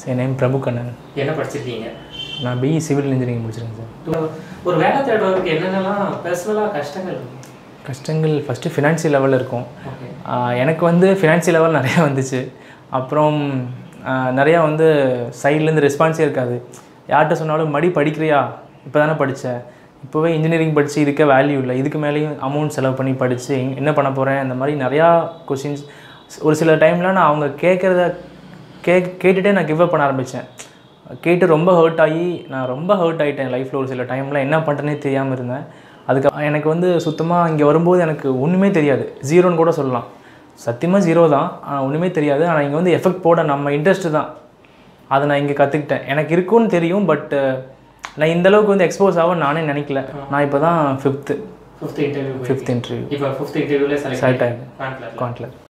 என் name பிரபு கண்ணன் என்ன படிச்சிருக்கீங்க நான் பிஇ சிவில் இன்ஜினியரிங் முடிச்சிருக்கேன் சார் ஒரு வேலை தேடுறவருக்கு என்னென்னலாம் பர்சனலாக கஷ்டங்கள் இருக்கு கஷ்டங்கள் ஃபஸ்ட்டு ஃபினான்ஷியல் லெவலில் இருக்கும் ஓகே ஆஹ் எனக்கு வந்து ஃபினான்ஷியல் லெவல் நிறையா வந்துச்சு அப்புறம் ஆஹ் நிறையா வந்து சைட்லேருந்து ரெஸ்பான்ஸே இருக்காது யார்கிட்ட சொன்னாலும் மடி படிக்கிறியா இப்போ தானே படித்தேன் இப்போவே இன்ஜினியரிங் படித்து இருக்க வேல்யூ இல்லை இதுக்கு மேலேயும் அமௌண்ட் செலவு பண்ணி படித்து என்ன பண்ண போகிறேன் இந்த மாதிரி நிறையா கொஷின்ஸ் ஒரு சில டைமில் நான் அவங்க கேட்குறத கே கேட்டுகிட்டே நான் கிவ் அப் பண்ண ஆரம்பித்தேன் கேட்டு ரொம்ப ஹர்ட் ஆகி நான் ரொம்ப ஹர்ட் ஆகிட்டேன் லைஃப்பில் ஒரு சில டைமில் என்ன பண்ணுறேனே தெரியாமல் இருந்தேன் அதுக்கு எனக்கு வந்து சுத்தமாக இங்கே வரும்போது எனக்கு ஒன்றுமே தெரியாது ஜீரோன்னு கூட சொல்லலாம் சத்தியமாக ஜீரோ தான் ஆனால் ஒன்றுமே தெரியாது ஆனால் இங்கே வந்து எஃபெக்ட் போட நம்ம இன்ட்ரெஸ்ட்டு தான் அதை நான் இங்கே கற்றுக்கிட்டேன் எனக்கு இருக்குன்னு தெரியும் பட் நான் இந்த அளவுக்கு வந்து எக்ஸ்போஸ் ஆக நானே நினைக்கல நான் இப்போ தான் fifth fifth interview fifth interview இப்போ ஃபிஃப்த் இன்டர்வியூல Select செலக்ட் ஆயிருக்கு. ஆகிடும் கான்ட்லர்